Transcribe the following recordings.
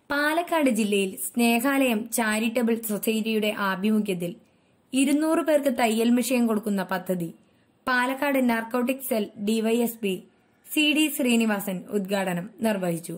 പാലക്കാട് ജില്ലയിൽ സ്നേഹാലയം ചാരിറ്റബിൾ സൊസൈറ്റിയുടെ ആഭിമുഖ്യത്തിൽ ഇരുന്നൂറ് പേർക്ക് തയ്യൽ മിഷയം കൊടുക്കുന്ന പദ്ധതി Palakkad narcotic cell DYSP C D Srinivasan ഉദ്ഘാടനം നിർവഹിച്ചു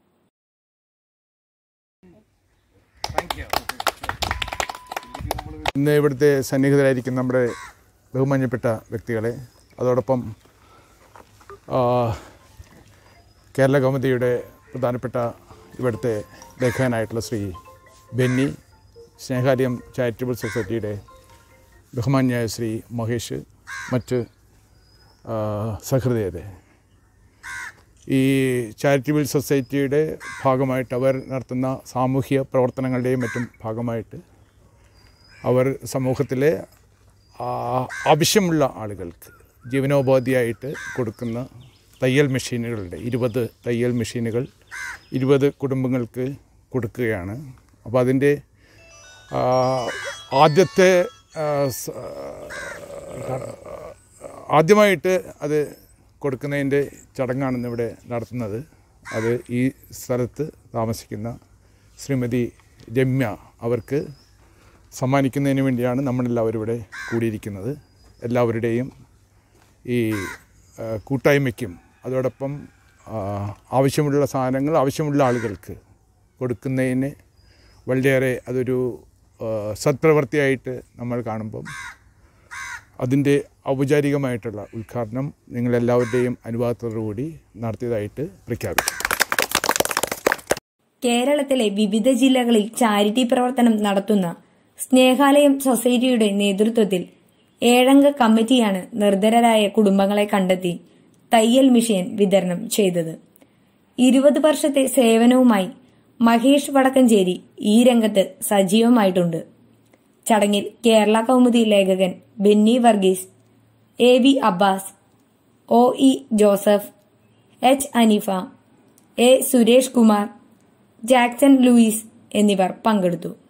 ഇന്ന് ഇവിടുത്തെ സന്നിഹിതരായിരിക്കുന്ന നമ്മുടെ ബഹുമാന്യപ്പെട്ട വ്യക്തികളെ അതോടൊപ്പം ആ, കേരള കൗമുദിയുടെ പ്രധാനപ്പെട്ട ഇവിടുത്തെ ലേഖകനായിട്ടുള്ള ശ്രീ ബെന്നി സ്നേഹാലയം ചാരിറ്റബിൾ സൊസൈറ്റിയുടെ ബഹുമാന്യായ ശ്രീ മഹേഷ് മറ്റ് ആ, സഹൃദയരെ ഈ ചാരിറ്റബിൾ സൊസൈറ്റിയുടെ ഭാഗമായിട്ട് അവർ നടത്തുന്ന സാമൂഹ്യ പ്രവർത്തനങ്ങളുടെയും മറ്റും ഭാഗമായിട്ട് അവർ സമൂഹത്തിലെ ആ, ആവശ്യമുള്ള ആളുകൾക്ക് ജീവനോപാധിയായിട്ട് കൊടുക്കുന്ന തയ്യൽ മെഷീനുകളുടെ ഇരുപത് തയ്യൽ മെഷീനുകൾ ഇരുപത് കുടുംബങ്ങൾക്ക് കൊടുക്കുകയാണ് അപ്പോൾ അതിൻ്റെ ആ, ആദ്യത്തെ ആ, സ- ആദ്യമായിട്ട് അത് കൊടുക്കുന്നതിൻ്റെ ചടങ്ങാണ് ഇവിടെ നടത്തുന്നത് അത് ഈ സ്ഥലത്ത് താമസിക്കുന്ന ശ്രീമതി രമ്യ അവർക്ക് സമ്മാനിക്കുന്നതിന് വേണ്ടിയാണ് നമ്മളെല്ലാവരും ഇവിടെ കൂടിയിരിക്കുന്നത് എല്ലാവരുടെയും ഈ ആ, കൂട്ടായ്മയ്ക്കും അതോടൊപ്പം ആ, ആവശ്യമുള്ള സാധനങ്ങൾ ആവശ്യമുള്ള ആളുകൾക്ക് കൊടുക്കുന്നതിന് വളരെയേറെ അതൊരു ആ, സത്പ്രവൃത്തിയായിട്ട് നമ്മൾ കാണുമ്പം അതിൻ്റെ ഔപചാരികമായിട്ടുള്ള ഉദ്ഘാടനം നിങ്ങളെല്ലാവരുടെയും അനുവാദത്തോടുകൂടി നടത്തിയതായിട്ട് പ്രഖ്യാപിച്ചു കേരളത്തിലെ വിവിധ ജില്ലകളിൽ ചാരിറ്റി പ്രവർത്തനം നടത്തുന്ന സ്നേഹാലയം സൊസൈറ്റിയുടെ നേതൃത്വത്തിൽ ഏഴംഗ കമ്മിറ്റിയാണ് നിർധരരായ കുടുംബങ്ങളെ കണ്ടെത്തി തയ്യൽ മിഷൻ വിതരണം ചെയ്തത് ഇരുപത് വർഷത്തെ സേവനവുമായി മഹേഷ് വടക്കഞ്ചേരി ഈ രംഗത്ത് സജീവമായിട്ടുണ്ട് ചടങ്ങിൽ കേരള കൗമുദി ലേഖകൻ Benny Varghese A V Abbas O E Joseph H Aneefa A Suresh Kumar Jackson Louis എന്നിവർ പങ്കെടുത്തു